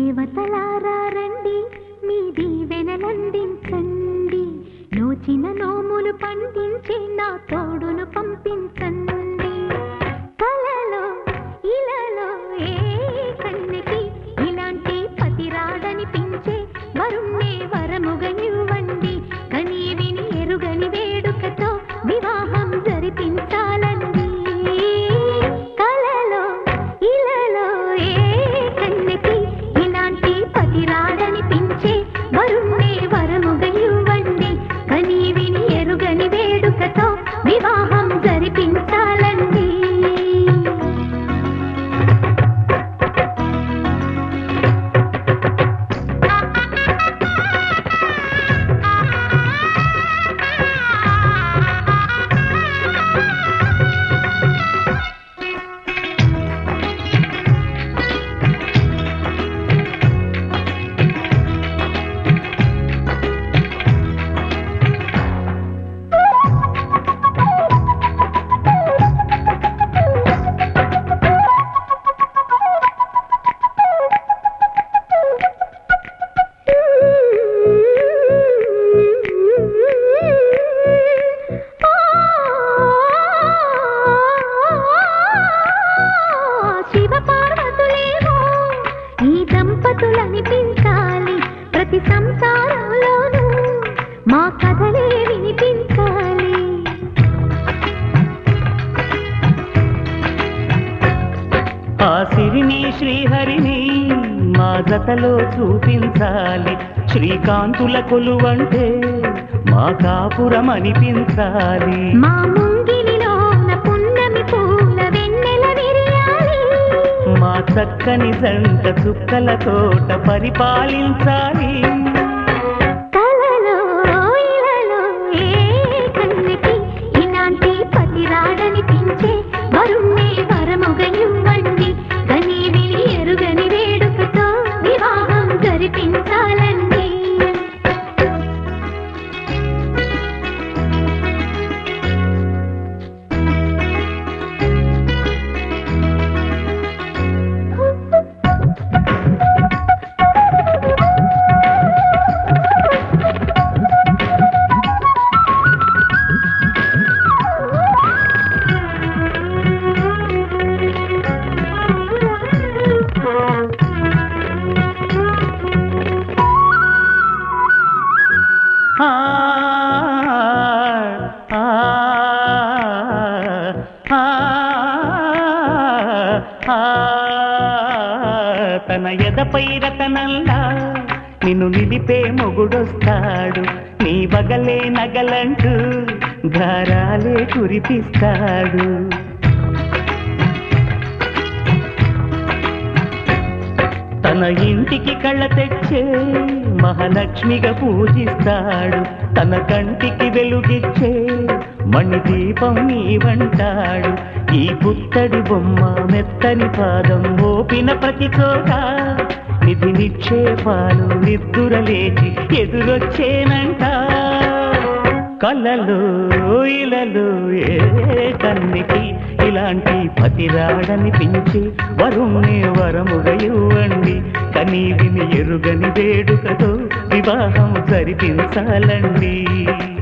దేవతలారా రండి మీ దీవెనలందించండి నోచిన నోములు పండించి నా తోడును పంపించండి కలలో ఇలలో ఏ కన్నెకి ఇలాంటి పతి రాడనిపించే వరుణ్ణే వరముగా ఇవ్వండి కని విని ఎరుగని వేడుకతో వివాహం జరిపించాలండి కలలో ఇలలో ఏ కన్నెకి ఇలాంటి పతి రాడనిపించే వరుణ్ణే వరముగా ఇవ్వండి కని విని ఎరుగని వేడుకతో వివాహం జరిపించాలండి శివ పార్వతులేమో ఈ దంపతులనిపించాలి ప్రతి సంసారంలోనూ మా కథలే వినిపించాలి ఆ సిరిని శ్రీహరిని మా జతలో చూపించాలి శ్రీకాంతుల కొలువంటే మా కాపురం అనిపించాలి మా ముంగిలిలోన పున్నమి పూల వెన్నెల విరియాలి మా చక్కని జంట చుక్కల తోట పరిపాలించాలి కలలో ఇలలో ఏ కన్నెకి ఇలాంటి పతి రాడనిపించే వరుణ్ణే వరముగా ఇవ్వండి కని విని ఎరుగని వేడుకతో వివాహం జరిపించాలండి ఆ, ఆ, ఆ, ఆ, తన ఎదపై రతనల్లా నిన్ను నిలిపే మొగుడొస్తాడు నీ బగలే నగలంటూ గారాలే కురిపిస్తాడు తన ఇంటికి కళ్ళ తెచ్చే మహాలక్ష్మిగా పూజిస్తాడు తన కంటికి వెలుగిచ్చే మణి దీపం నీవంటాడు ఈ పుత్తడి బొమ్మ మెత్తని పాదం మోపిన ప్రతి చోట నిధి నిక్షేపాలు నిద్దురలేచి ఎదురొచ్చేనంట కళ్ళలో ఇలలో ఏ కన్నికి ఇలాంటి పతిరాడనిపించి వరుణ్ణి వరముగా ఇవ్వండి కనీ విని ఎరుగని వేడుకతో వివాహం జరిపించాలండి